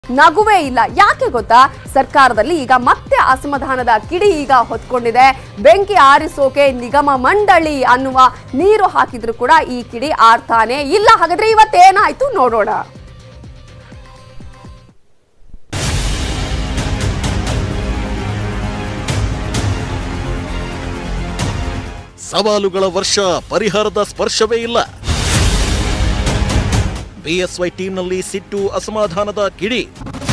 ನಗುವೇ ಇಲ್ಲ ಯಾಕೆ ಗೊತ್ತಾ ಸರ್ಕಾರದಲ್ಲಿ ಈಗ ಮತ್ತೆ ಅಸಮಾಧಾನದ ಕಿಡಿ ಈಗ ಹೊತ್ಕೊಂಡಿದೆ ಬೆಂಕಿ ಆರಿಸೋಕೆ ನಿಗಮ ಮಂಡಳಿ ಅನ್ನುವ ನೀರು ಹಾಕಿದ್ರು ಕೂಡ ಈ ಕಿಡಿ ಆರ್ತಾನೆ ಇಲ್ಲ ಹಾಗಾದ್ರೆ ಇವತ್ತೇನಾಯ್ತು ನೋಡೋಣ ಸವಾಲುಗಳ ವರ್ಷ ಪರಿಹಾರದ ಸ್ಪರ್ಶವೇ ಇಲ್ಲ ಬಿಎಸ್ವೈ ಟೀಮ್ನಲ್ಲಿ ಸಿಟ್ಟು ಅಸಮಾಧಾನದ ಕಿಡಿ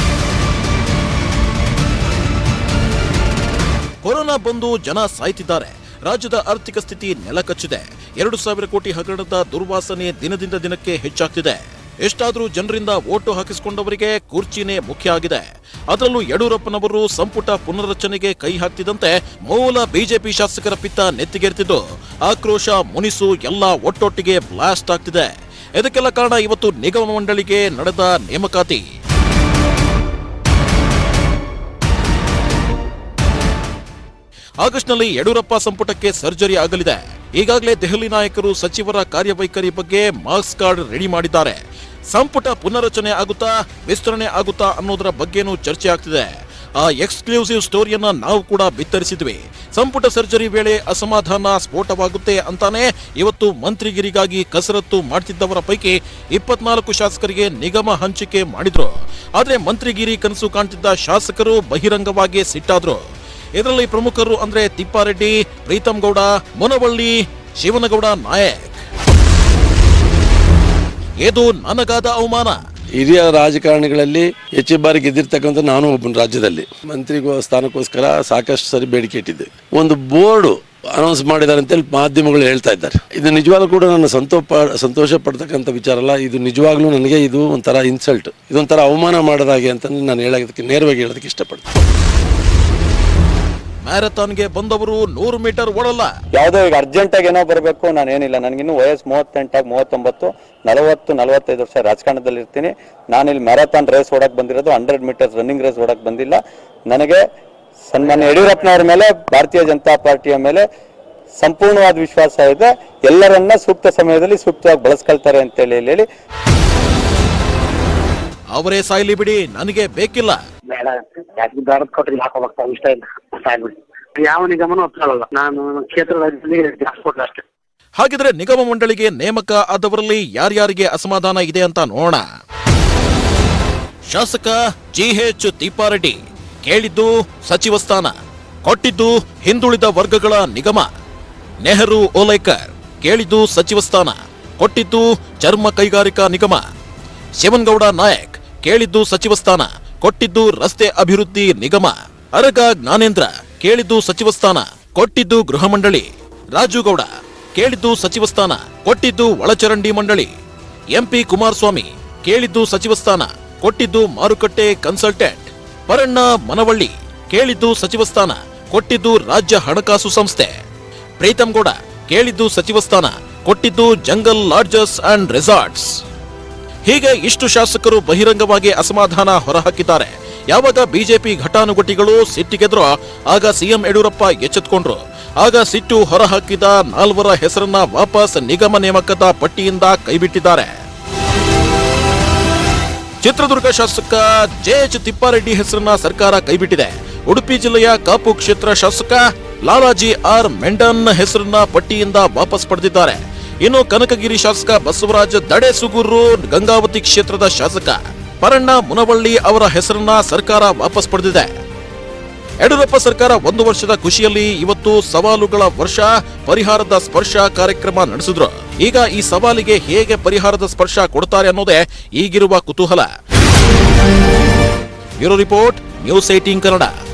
ಕೊರೋನಾ ಬಂದು ಜನ ಸಾಯ್ತಿದ್ದಾರೆ ರಾಜ್ಯದ ಆರ್ಥಿಕ ಸ್ಥಿತಿ ನೆಲಕಚ್ಚಿದೆ ಎರಡು ಸಾವಿರ ಕೋಟಿ ಹಗರಣದ ದುರ್ವಾಸನೆ ದಿನದಿಂದ ದಿನಕ್ಕೆ ಹೆಚ್ಚಾಗ್ತಿದೆ ಎಷ್ಟಾದ್ರೂ ಜನರಿಂದ ಓಟು ಹಾಕಿಸಿಕೊಂಡವರಿಗೆ ಕುರ್ಚಿನೇ ಮುಖ್ಯ ಆಗಿದೆ ಅದರಲ್ಲೂ ಯಡಿಯೂರಪ್ಪನವರು ಸಂಪುಟ ಪುನರ್ರಚನೆಗೆ ಕೈ ಹಾಕ್ತಿದ್ದಂತೆ ಮೂಲ ಬಿಜೆಪಿ ಶಾಸಕರ ಪಿತ್ತ ನೆತ್ತಿಗೇರ್ತಿದ್ದು ಆಕ್ರೋಶ ಮುನಿಸು ಎಲ್ಲ ಒಟ್ಟೊಟ್ಟಿಗೆ ಬ್ಲಾಸ್ಟ್ ಆಗ್ತಿದೆ ಇದಕ್ಕೆಲ್ಲ ಕಾರಣ ಇವತ್ತು ನಿಗಮ ಮಂಡಳಿಗೆ ನಡೆದ ನೇಮಕಾತಿ ಆಗಸ್ಟ್ನಲ್ಲಿ ಯಡಿಯೂರಪ್ಪ ಸಂಪುಟಕ್ಕೆ ಸರ್ಜರಿ ಆಗಲಿದೆ ಈಗಾಗಲೇ ದೆಹಲಿ ನಾಯಕರು ಸಚಿವರ ಕಾರ್ಯವೈಖರಿ ಬಗ್ಗೆ ಮಾರ್ಕ್ಸ್ ಕಾರ್ಡ್ ರೆಡಿ ಮಾಡಿದ್ದಾರೆ ಸಂಪುಟ ಪುನರಚನೆ ಆಗುತ್ತಾ ವಿಸ್ತರಣೆ ಆಗುತ್ತಾ ಅನ್ನೋದರ ಬಗ್ಗೆನೂ ಚರ್ಚೆ ಆಗ್ತಿದೆ ಆ ಎಕ್ಸ್ಕ್ಲೂಸಿವ್ ಸ್ಟೋರಿಯನ್ನ ನಾವು ಕೂಡ ಬಿತ್ತರಿಸಿದ್ವಿ ಸಂಪುಟ ಸರ್ಜರಿ ವೇಳೆ ಅಸಮಾಧಾನ ಸ್ಫೋಟವಾಗುತ್ತೆ ಅಂತಾನೆ ಇವತ್ತು ಮಂತ್ರಿಗಿರಿಗಾಗಿ ಕಸರತ್ತು ಮಾಡ್ತಿದ್ದವರ ಪೈಕಿ ಇಪ್ಪತ್ನಾಲ್ಕು ಶಾಸಕರಿಗೆ ನಿಗಮ ಹಂಚಿಕೆ ಮಾಡಿದ್ರು ಆದ್ರೆ ಮಂತ್ರಿಗಿರಿ ಕನಸು ಕಾಣ್ತಿದ್ದ ಶಾಸಕರು ಬಹಿರಂಗವಾಗಿ ಸಿಟ್ಟಾದ್ರು ಇದರಲ್ಲಿ ಪ್ರಮುಖರು ಅಂದ್ರೆ ತಿಪ್ಪಾರೆಡ್ಡಿ ಪ್ರೀತಂ ಗೌಡ ಮುನವಳ್ಳಿ ಶಿವನಗೌಡ ನಾಯಕ್ ಇದು ನನಗಾದ ಅವಮಾನ ಹಿರಿಯ ರಾಜಕಾರಣಿಗಳಲ್ಲಿ ಹೆಚ್ಚು ಬಾರಿ ಗೆದ್ದಿರ್ತಕ್ಕಂಥ ನಾನು ಒಬ್ಬನ ರಾಜ್ಯದಲ್ಲಿ ಮಂತ್ರಿಗೋ ಸ್ಥಾನಕ್ಕೋಸ್ಕರ ಸಾಕಷ್ಟು ಸರಿ ಬೇಡಿಕೆ ಇಟ್ಟಿದ್ದೆ ಒಂದು ಬೋರ್ಡು ಅನೌನ್ಸ್ ಮಾಡಿದ್ದಾರೆ ಅಂತೇಳಿ ಮಾಧ್ಯಮಗಳು ಹೇಳ್ತಾ ಇದ್ದಾರೆ ಇದು ನಿಜವಾಗ್ಲೂ ಕೂಡ ನನ್ನ ಸಂತೋಷ ಸಂತೋಷ ಪಡ್ತಕ್ಕಂಥ ವಿಚಾರ ಅಲ್ಲ ಇದು ನಿಜವಾಗ್ಲೂ ನನಗೆ ಇದು ಒಂಥರ ಇನ್ಸಲ್ಟ್ ಇದೊಂಥರ ಅವಮಾನ ಮಾಡೋದಾಗೆ ಅಂತ ನಾನು ಹೇಳೋದಕ್ಕೆ ನೇರವಾಗಿ ಹೇಳೋದಕ್ಕೆ ಇಷ್ಟಪಡ್ತೀನಿ ಮ್ಯಾರಥಾನ್ಗೆ ಬಂದವರು ನೂರು ಮೀಟರ್ ಓಡಲ್ಲ ಯಾವುದೋ ಈಗ ಅರ್ಜೆಂಟ್ ಆಗಿ ಏನೋ ಬರಬೇಕು ನಾನು ಏನಿಲ್ಲ ನನಗಿನ್ನು ವಯಸ್ಸು ಮೂವತ್ತೆಂಟಾಗಿ ಮೂವತ್ತೊಂಬತ್ತು ನಲವತ್ತು ನಲವತ್ತೈದು ವರ್ಷ ರಾಜಕಾರಣದಲ್ಲಿ ಇರ್ತೀನಿ ನಾನು ಇಲ್ಲಿ ಮ್ಯಾರಥಾನ್ ರೇಸ್ ಓಡಕ್ ಬಂದಿರೋದು ಹಂಡ್ರೆಡ್ ಮೀಟರ್ಸ್ ರನ್ನಿಂಗ್ ರೇಸ್ ಓಡಕ್ ಬಂದಿಲ್ಲ ನನಗೆ ಸನ್ಮಾನ್ಯ ಯಡಿಯೂರಪ್ಪನವ್ರ ಮೇಲೆ ಭಾರತೀಯ ಜನತಾ ಪಾರ್ಟಿಯ ಮೇಲೆ ಸಂಪೂರ್ಣವಾದ ವಿಶ್ವಾಸ ಇದೆ ಎಲ್ಲರನ್ನ ಸೂಕ್ತ ಸಮಯದಲ್ಲಿ ಸೂಕ್ತವಾಗಿ ಬಳಸ್ಕೊಳ್ತಾರೆ ಅಂತೇಳಿ ಹೇಳಿ ಅವರೇ ಸಾಯ್ಲಿ ಬಿಡಿ ನನಗೆ ಬೇಕಿಲ್ಲ ಬೇಡ ಯಾಕೆ ದಾರದ ಕೊಟ್ರಿಗೆ ಹಾಕೋಬೇಕು ಇಷ್ಟ ಇಲ್ಲ ಸಾಯ್ಬಿಡಿ ಯಾವ ನಿಗಮನೂ ಒಪ್ಕೊಳ್ಳಲ್ಲ ನಾನು ಕ್ಷೇತ್ರದಲ್ಲಿ ಜಾಸ್ತಿ ಕೊಟ್ಟೆ ಅಷ್ಟೇ ಹಾಗಿದ್ರೆ ನಿಗಮ ಮಂಡಳಿಗೆ ನೇಮಕ ಆದವರಲ್ಲಿ ಯಾರ್ಯಾರಿಗೆ ಅಸಮಾಧಾನ ಇದೆ ಅಂತ ನೋಡೋಣ ಶಾಸಕ ಜಿಎಚ್ ತಿಪ್ಪಾರೆಡ್ಡಿ ಕೇಳಿದ್ದು ಸಚಿವ ಸ್ಥಾನ ಕೊಟ್ಟಿದ್ದು ಹಿಂದುಳಿದ ವರ್ಗಗಳ ನಿಗಮ ನೆಹರು ಓಲೈಕರ್ ಕೇಳಿದ್ದು ಸಚಿವ ಸ್ಥಾನ ಕೊಟ್ಟಿದ್ದು ಚರ್ಮ ಕೈಗಾರಿಕಾ ನಿಗಮ ಶಿವನ್ಗೌಡ ನಾಯಕ್ ಕೇಳಿದ್ದು ಸಚಿವ ಸ್ಥಾನ ಕೊಟ್ಟಿದ್ದು ರಸ್ತೆ ಅಭಿವೃದ್ಧಿ ನಿಗಮ ಅರಗ ಜ್ಞಾನೇಂದ್ರ ಕೇಳಿದ್ದು ಸಚಿವ ಸ್ಥಾನ ಕೊಟ್ಟಿದ್ದು ಗೃಹ ಮಂಡಳಿ ರಾಜುಗೌಡ ಕೇಳಿದ್ದು ಸಚಿವ ಸ್ಥಾನ ಕೊಟ್ಟಿದ್ದು ಒಳಚರಂಡಿ ಮಂಡಳಿ ಎಂಪಿ ಕುಮಾರಸ್ವಾಮಿ ಕೇಳಿದ್ದು ಸಚಿವ ಸ್ಥಾನ ಕೊಟ್ಟಿದ್ದು ಮಾರುಕಟ್ಟೆ ಕನ್ಸಲ್ಟೆಂಟ್ ಪರಣ್ಣ ಮನವಳ್ಳಿ ಕೇಳಿದ್ದು ಸಚಿವ ಸ್ಥಾನ ಕೊಟ್ಟಿದ್ದು ರಾಜ್ಯ ಹಣಕಾಸು ಸಂಸ್ಥೆ ಪ್ರೀತಂ ಗೌಡ ಕೇಳಿದ್ದು ಸಚಿವ ಸ್ಥಾನ ಕೊಟ್ಟಿದ್ದು ಜಂಗಲ್ ಲಾಡ್ಜಸ್ ಅಂಡ್ ರೆಸಾರ್ಟ್ಸ್ ಹೀಗೆ ಇಷ್ಟು ಶಾಸಕರು ಬಹಿರಂಗವಾಗಿ ಅಸಮಾಧಾನ ಹೊರಹಾಕಿದ್ದಾರೆ ಯಾವಾಗ ಬಿಜೆಪಿ ಘಟಾನುಘಟಿಗಳು ಸಿಟ್ಟಿಗೆದ್ರೋ ಆಗ ಸಿಎಂ ಯಡಿಯೂರಪ್ಪ ಎಚ್ಚೆತ್ಕೊಂಡ್ರು ಆಗ ಸಿಟ್ಟು ಹೊರಹಾಕಿದ ನಾಲ್ವರ ಹೆಸರನ್ನ ವಾಪಸ್ ನಿಗಮ ನೇಮಕದ ಪಟ್ಟಿಯಿಂದ ಕೈಬಿಟ್ಟಿದ್ದಾರೆ ಚಿತ್ರದುರ್ಗ ಶಾಸಕ ಜೆಎಚ್ ತಿಪ್ಪಾರೆಡ್ಡಿ ಹೆಸರನ್ನ ಸರ್ಕಾರ ಕೈಬಿಟ್ಟಿದೆ ಉಡುಪಿ ಜಿಲ್ಲೆಯ ಕಾಪು ಕ್ಷೇತ್ರ ಶಾಸಕ ಲಾಲಾಜಿ ಆರ್ ಮೆಂಡನ್ ಹೆಸರನ್ನ ಪಟ್ಟಿಯಿಂದ ವಾಪಸ್ ಪಡೆದಿದ್ದಾರೆ ಇನ್ನು ಕನಕಗಿರಿ ಶಾಸಕ ಬಸವರಾಜ ದಡೆಸುಗೂರು ಗಂಗಾವತಿ ಕ್ಷೇತ್ರದ ಶಾಸಕ ಪರಣ್ಣ ಮುನವಳ್ಳಿ ಅವರ ಹೆಸರನ್ನ ಸರ್ಕಾರ ವಾಪಸ್ ಪಡೆದಿದೆ ಯಡಿಯೂರಪ್ಪ ಸರ್ಕಾರ ಒಂದು ವರ್ಷದ ಖುಷಿಯಲ್ಲಿ ಇವತ್ತು ಸವಾಲುಗಳ ವರ್ಷ ಪರಿಹಾರದ ಸ್ಪರ್ಶ ಕಾರ್ಯಕ್ರಮ ನಡೆಸಿದ್ರು ಈಗ ಈ ಸವಾಲಿಗೆ ಹೇಗೆ ಪರಿಹಾರದ ಸ್ಪರ್ಶ ಕೊಡ್ತಾರೆ ಅನ್ನೋದೇ ಈಗಿರುವ ಕುತೂಹಲ bureau report news eighteen Kannada